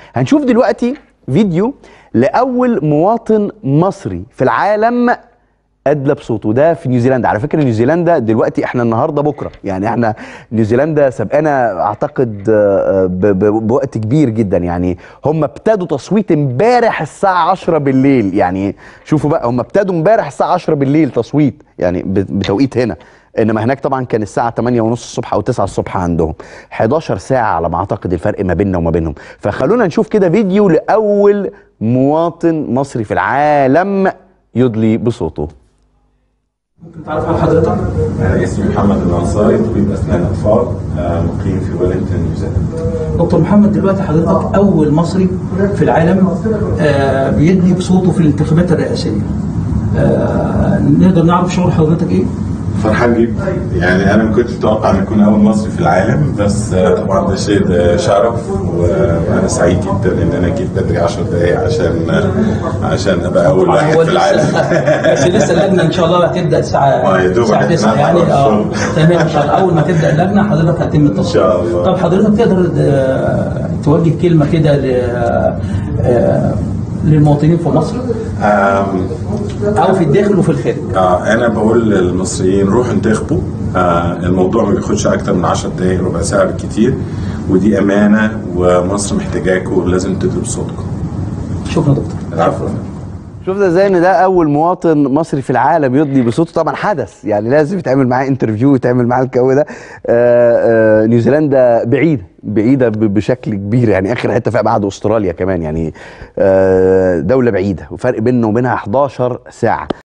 هنشوف دلوقتي فيديو لاول مواطن مصري في العالم ادلى بصوته ده في نيوزيلندا على فكره نيوزيلندا دلوقتي احنا النهارده بكره يعني احنا نيوزيلندا سبقنا اعتقد آه، ب- ب- بوقت كبير جدا يعني هم ابتدوا تصويت امبارح الساعه 10 بالليل يعني شوفوا بقى هم ابتدوا امبارح الساعه 10 بالليل تصويت يعني ب- بتوقيت هنا انما هناك طبعا كان الساعه 8 ونص الصبح او 9 الصبح عندهم 11 ساعه على ما اعتقد الفرق ما بيننا وما بينهم فخلونا نشوف كده فيديو لاول مواطن مصري في العالم يدلي بصوته ممكن تعرف عن حضرتك؟ أنا اسمي محمد الأنصاري طبيب أسنان أطفال آه، مقيم في ويلينغتون نيوزيلندا دكتور محمد دلوقتي حضرتك أول مصري في العالم آه، بيدلي بصوته في الانتخابات الرئاسية. آه، نقدر نعرف شعور حضرتك إيه؟ فرحان جدا يعني أنا ما كنتش متوقع إن أكون أول مصري في العالم بس آه، طبعا ده شيء ده شرف وأنا سعيد جدا إن أنا جيت بدري 10 دقايق عشان آه، عشان أبقى أول واحد هو في لسه- العالم بس لسه اللجنة إن شاء الله هتبدأ الساعة آه، يا دوب الساعة إحنا 9 يعني هنخلص اه الشغل. تمام إن شاء الله أول ما تبدأ اللجنة حضرتك هتم التصويت. إن شاء الله. طب حضرتك تقدر آه، توجه كلمة كده ل- آه، للمواطنين في مصر آم، أو في الداخل وفي الخارج. آه انا بقول للمصريين روحوا انتخبوا آه الموضوع ما بياخدش اكتر من 10 دقائق ربع ساعه بالكتير ودي امانه ومصر محتاجاكم ولازم تدوا بصوتكم شكرا دكتور. العفو شفنا ازاي ان ده اول مواطن مصري في العالم يدلي بصوته طبعا حدث يعني لازم يتعمل معاه انترفيو يتعمل معاه الجو ده آه، آه، نيوزيلندا بعيده بعيده ب- بشكل كبير يعني اخر حته فيها بعد استراليا كمان يعني آه، دوله بعيده وفرق بيننا وبينها 11 ساعه